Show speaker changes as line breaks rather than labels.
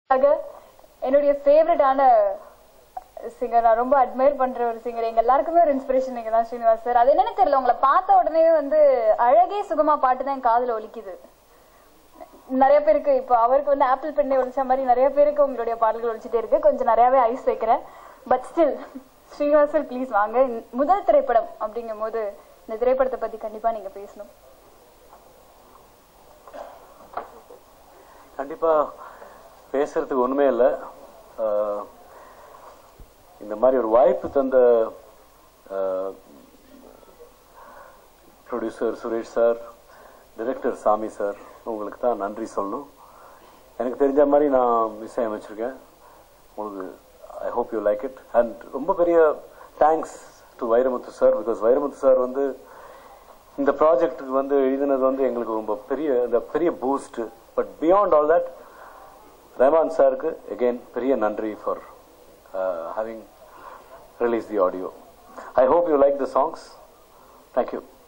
ஆக, என்னுடைய ஃபேவரட்டான சிங்கர் நான் ரொம்ப அட்மையர் பண்ற ஒரு சிங்கர் எங்க எல்லாருக்குமே ஒரு இன்ஸ்பிரேஷன் நீங்க தான் ஸ்ரீனிவாஸ் சார் அது என்னன்னு தெரியல உங்களை பார்த்த உடனே வந்து அழகே சுகமா பாட்டு தான் என் காதுல ஒலிக்குது நிறைய பேருக்கு இப்போ அவருக்கு வந்து ஆப்பிள் பெண்ணை ஒழிச்ச மாதிரி நிறைய பேருக்கு உங்களுடைய பாடல்கள் ஒழிச்சிட்டே இருக்கு கொஞ்சம் நிறையவே ஐஸ் வைக்கிறேன் but still Srinivas sir please வாங்க இந்த முதல் திரைப்படம் அப்படிங்கும் போது இந்த திரைப்படத்தை பத்தி கண்டிப்பா நீங்க பேசணும்
கண்டிப்பா பேசுறதுக்கு ஒண்ணுமே இல்லை இந்த மாதிரி ஒரு வாய்ப்பு தந்த producer Suresh sir director Sami sir உங்களுக்கு தான் நன்றி சொல்லணும் எனக்கு தெரிஞ்ச மாதிரி நான் இசையமைச்சிருக்கேன் உங்களுக்கு I hope you like it and ரொம்ப பெரிய thanks to Vairamuthu sir because Vairamuthu sir வந்து இந்த ப்ராஜெக்ட்டுக்கு வந்து எழுதினது வந்து எங்களுக்கு ரொம்ப பெரிய இந்த பெரிய boost but beyond all that Rahman சாருக்கு அகெயின் பெரிய நன்றி for having release the audio I hope you like the songs thank you